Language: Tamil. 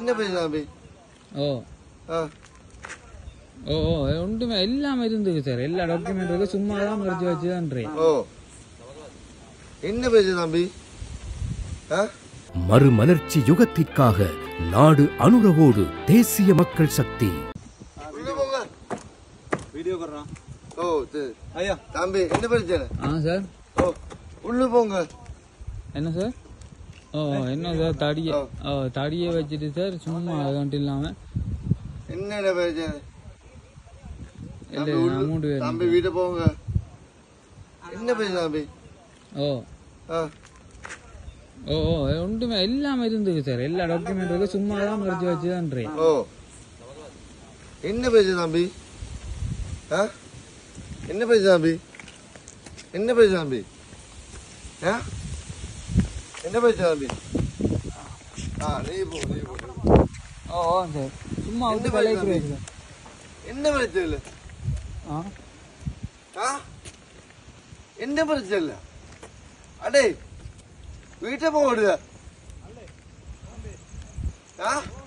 என்ன பிரச்சனை தம்பி ஓ ஆ ஓ ஓ ஒன்றுமே எல்லாமே இருந்தது சார் எல்லா டாக்குமெண்ட் இருக்கு சும்மா தான் மறைச்சு வச்சுதான்றேன் ஓ என்ன பிரச்சனை தம்பி ஆ மறுமலர்ச்சி யுகத்திற்காக நாடு அனுரவோடு தேசிய மக்கள் சக்தி உள்ள போங்க வீடியோ போடுறான் ஓ சரி ஐயா தம்பி என்ன பிரச்சனை ஆ சார் ஓ உள்ள போங்க என்ன சார் ஓ என்ன சார் தடியை ஓ தடியை வச்சுட்டு சார் சும்மா அது மட்டும் இல்லாம என்னென்ன பிரச்சனை இல்லை தம்பி, உள்ள- அமௌண்ட் வேணும் தம்பி வீட்டை போங்க என்ன பிரச்சனை தம்பி ஓ ஆ ஓ ஓ ஒன்றுமே எல்லாமே இருந்தது சார் எல்லா டாக்குமெண்ட் இருக்கு சும்மா தான் மறைச்சு வச்சுதான்றேன் ஓ என்ன பிரச்சனை தம்பி ஆ என்ன பிரச்சனை தம்பி என்ன பிரச்சனை தம்பி ஆ என்ன பிரச்சனை தம்பி ஆ நீ போ நீ போ நீ போ. ஓ ஓ சார் சும்மா என்ன வந்து பிரச்சனை கலைக்கிறேன் தம்பி? சார் என்ன பிரச்சனை இல்லை ஆ ஆ என்ன பிரச்சனை இல்லை அடே வீட்டை போடுத ஆ